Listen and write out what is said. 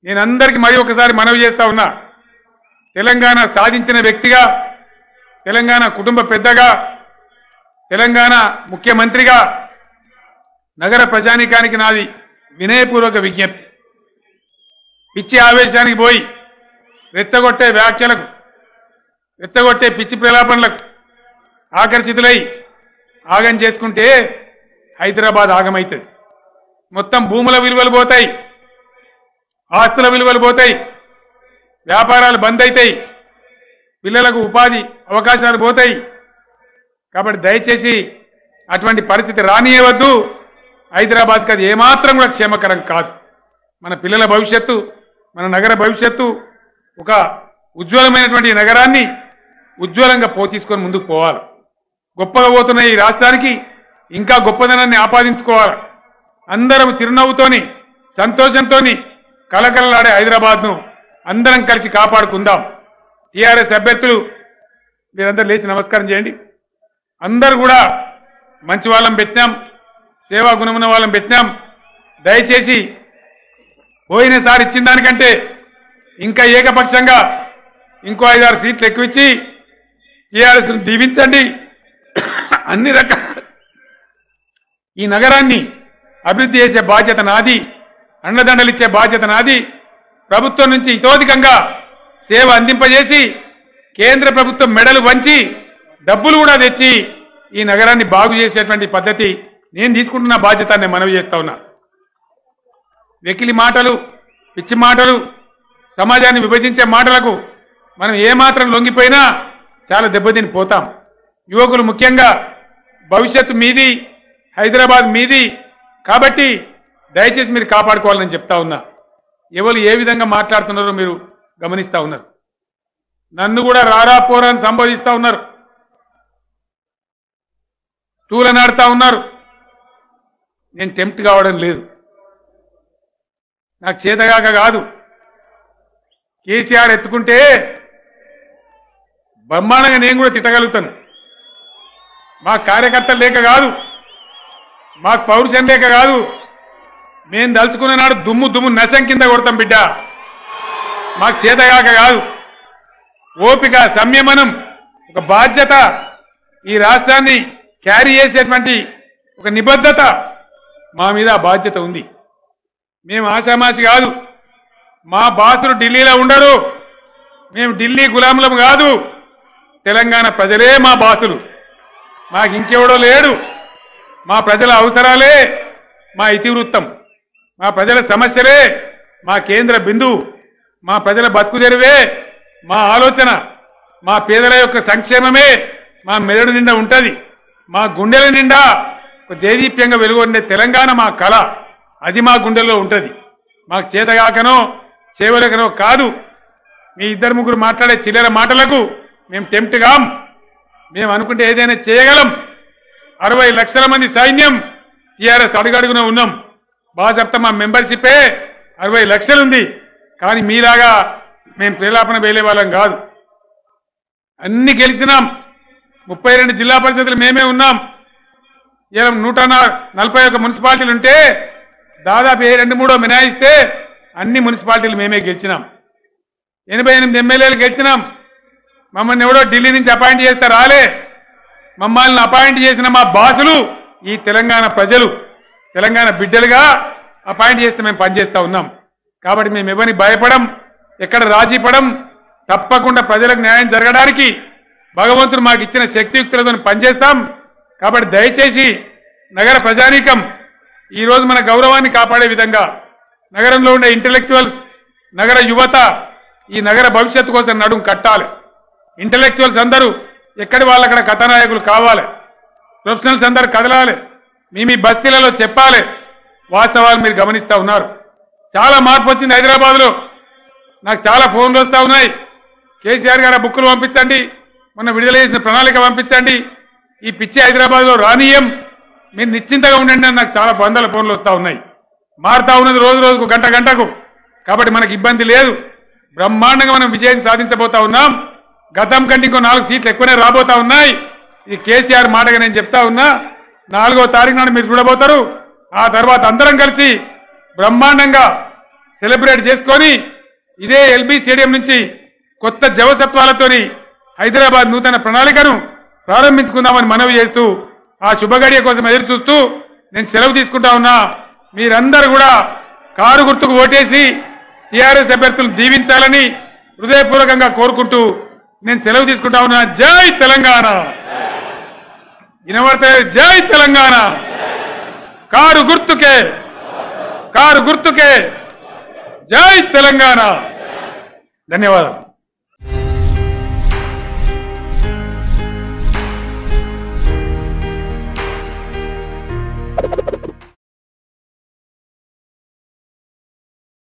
నేను అందరికీ మరి ఒకసారి మనవి చేస్తా ఉన్నా తెలంగాణ సాధించిన వ్యక్తిగా తెలంగాణ కుటుంబ పెద్దగా తెలంగాణ ముఖ్యమంత్రిగా నగర ప్రజానీకానికి నాది వినయపూర్వక విజ్ఞప్తి పిచ్చి ఆవేశానికి పోయి రెచ్చగొట్టే వ్యాఖ్యలకు రెచ్చగొట్టే పిచ్చి ప్రలాపనలకు ఆకర్షితులై ఆగం చేసుకుంటే హైదరాబాద్ ఆగమవుతుంది మొత్తం భూముల విలువలు పోతాయి ఆస్తుల విలువలు పోతాయి వ్యాపారాలు బంద్ అవుతాయి పిల్లలకు ఉపాధి అవకాశాలు పోతాయి కాబట్టి దయచేసి అటువంటి పరిస్థితి రానియవద్దు హైదరాబాద్కి అది ఏమాత్రం కూడా క్షేమకరం కాదు మన పిల్లల భవిష్యత్తు మన నగర భవిష్యత్తు ఒక ఉజ్వలమైనటువంటి ఈ నగరాన్ని ఉజ్వలంగా పో తీసుకొని ముందుకు పోవాలి గొప్పగా పోతున్న ఈ రాష్ట్రానికి ఇంకా గొప్పదనాన్ని ఆపాదించుకోవాలి అందరం చిరునవ్వుతోని సంతోషంతోని కలకలలాడే హైదరాబాద్ను అందరం కలిసి కాపాడుకుందాం టీఆర్ఎస్ అభ్యర్థులు మీరందరూ లేచి నమస్కారం చేయండి అందరూ కూడా మంచి వాళ్ళం పెట్టినాం సేవా గుణమున్న వాళ్ళం పెట్టినాం దయచేసి పోయినసారి ఇచ్చిన దానికంటే ఇంకా ఏకపక్షంగా ఇంకో ఐదారు సీట్లు ఎక్కువ ఇచ్చి టీఆర్ఎస్ దీవించండి అన్ని రకాల ఈ నగరాన్ని అభివృద్ధి చేసే బాధ్యత నాది అండదండలు ఇచ్చే బాధ్యత నాది ప్రభుత్వం నుంచి ఇతోధికంగా సేవ అందింపజేసి కేంద్ర ప్రభుత్వం మెడలు వంచి డబ్బులు కూడా తెచ్చి ఈ నగరాన్ని బాగు చేసేటువంటి పద్ధతి నేను తీసుకుంటున్న బాధ్యత నేను మనవి చేస్తా ఉన్నా వెకిలి మాటలు పిచ్చి మాటలు సమాజాన్ని విభజించే మాటలకు మనం ఏమాత్రం లొంగిపోయినా చాలా దెబ్బతిని పోతాం యువకులు ముఖ్యంగా భవిష్యత్తు మీది హైదరాబాద్ మీది కాబట్టి దయచేసి మీరు కాపాడుకోవాలని చెప్తా ఉన్నా ఎవరు ఏ విధంగా మాట్లాడుతున్నారో మీరు గమనిస్తా ఉన్నారు నన్ను కూడా రారా పోరా అని సంబోధిస్తా ఉన్నారు తూలనాడుతా ఉన్నారు నేను టెంప్ట్ కావడం లేదు నాకు చేతగాక కాదు కేసీఆర్ ఎత్తుకుంటే బ్రహ్మాండంగా నేను కూడా తిట్టగలుగుతాను మా కార్యకర్తలు లేక కాదు మాకు పౌరుషం లేక కాదు మేము దలుచుకున్న నాడు దుమ్ము దుమ్ము నశం కింద కొడతాం బిడ్డ మాకు చేతగాక కాదు ఓపిక సంయమనం ఒక బాధ్యత ఈ రాష్ట్రాన్ని క్యారీ చేసేటువంటి ఒక నిబద్ధత మా మీద ఆ బాధ్యత ఉంది మేము ఆశామాషి కాదు మా బాసులు ఢిల్లీలో ఉండరు మేము ఢిల్లీ గులాములం కాదు తెలంగాణ ప్రజలే మా బాసులు మాకు ఇంకెవడో లేడు మా ప్రజల అవసరాలే మా ఇతివృత్తం మా ప్రజల సమస్యలే మా కేంద్ర బిందువు మా ప్రజల బతుకు తెరువే మా ఆలోచన మా పేదల యొక్క సంక్షేమమే మా మెదడు నిండా ఉంటది మా గుండెల నిండా ఒక దేదీప్యంగా వెలుగొండే తెలంగాణ మా కళ అది మా గుండెల్లో ఉంటది మాకు చేతగాకనో చేవలకనో కాదు మీ ఇద్దరు ముగ్గురు మాట్లాడే చిల్లర మాటలకు మేము టెంప్ట్ కాం మేము అనుకుంటే ఏదైనా చేయగలం అరవై లక్షల మంది సైన్యం టీఆర్ఎస్ అడుగడుగున ఉన్నాం బాగా చెప్తా మా మెంబర్షిపే అరవై లక్షలుంది కానీ మీలాగా మేము ప్రేలాపన వేలే వాళ్ళం కాదు అన్ని గెలిచినాం ముప్పై రెండు జిల్లా పరిషత్లు మేమే ఉన్నాం ఇలా నూట నా- నలభై ఒక్క మున్సిపాలిటీలు ఉంటే దాదాపు ఏ రెండు మూడో మినాయిస్తే అన్ని మున్సిపాలిటీలు మేమే గెలిచినాం ఎనభై ఎనిమిది ఎమ్మెల్యేలు గెలిచినాం మమ్మల్ని ఎవడో ఢిల్లీ నుంచి అపాయింట్ చేస్తే రాలే మమ్మల్ని అపాయింట్ చేసిన మా బాసులు ఈ తెలంగాణ ప్రజలు తెలంగాణ బిడ్డలుగా అపాయింట్ చేస్తే మేము పనిచేస్తా ఉన్నాం కాబట్టి మేము ఎవరిని భయపడం ఎక్కడ రాజీ పడం తప్పకుండా ప్రజలకు న్యాయం జరగడానికి భగవంతుడు మాకు ఇచ్చిన శక్తియుక్తులతో పనిచేస్తాం కాబట్టి దయచేసి నగర ప్రజానీకం ఈ రోజు మన గౌరవాన్ని కాపాడే విధంగా నగరంలో ఉండే ఇంటలెక్చువల్స్ నగర యువత ఈ నగర భవిష్యత్తు కోసం నడుం కట్టాలి ఇంటలెక్చువల్స్ అందరూ ఎక్కడి వాళ్ళు అక్కడ కథానాయకులు కావాలి ప్రొఫెషనల్స్ అందరూ కదలాలి మీ మీ బస్తీలలో చెప్పాలి వాస్తవాలు మీరు గమనిస్తా ఉన్నారు చాలా మార్పు వచ్చింది హైదరాబాద్లో నాకు చాలా ఫోన్లు వస్తూ ఉన్నాయి కేసీఆర్ గారు ఆ బుక్కులు పంపించండి మొన్న విడుదల చేసిన ప్రణాళిక పంపించండి ఈ పిచ్చి హైదరాబాద్లో రానీయం మీరు నిశ్చింతగా ఉండండి అని నాకు చాలా వందల ఫోన్లు వస్తూ ఉన్నాయి మారుతా ఉన్నది రోజు రోజుకు గంట గంటకు కాబట్టి మనకి ఇబ్బంది లేదు బ్రహ్మాండంగా మనం విజయం సాధించబోతా ఉన్నాం గతం కంటే ఇంకో నాలుగు సీట్లు ఎక్కువనే రాబోతా ఉన్నాయి ఇది కేసీఆర్ మాటగా నేను చెప్తా ఉన్నా నాలుగో తారీఖు నాడు మీరు చూడబోతారు ఆ తర్వాత అందరం కలిసి బ్రహ్మాండంగా సెలబ్రేట్ చేసుకొని ఇదే ఎల్బీ స్టేడియం నుంచి కొత్త జవసత్వాలతోని హైదరాబాద్ నూతన ప్రణాళికను ప్రారంభించుకుందామని మనవి చేస్తూ ఆ శుభగడియ కోసం ఎదురు చూస్తూ నేను సెలవు తీసుకుంటా ఉన్నా మీరందరూ కూడా కారు గుర్తుకు ఓటేసి టీఆర్ఎస్ అభ్యర్థులను దీవించాలని హృదయపూర్వకంగా కోరుకుంటూ నేను సెలవు తీసుకుంటా ఉన్నా జై తెలంగాణ వినబడితే జై తెలంగాణ కారు గుర్తుకే కారు గుర్తుకే జై తెలంగాణ ధన్యవాదాలు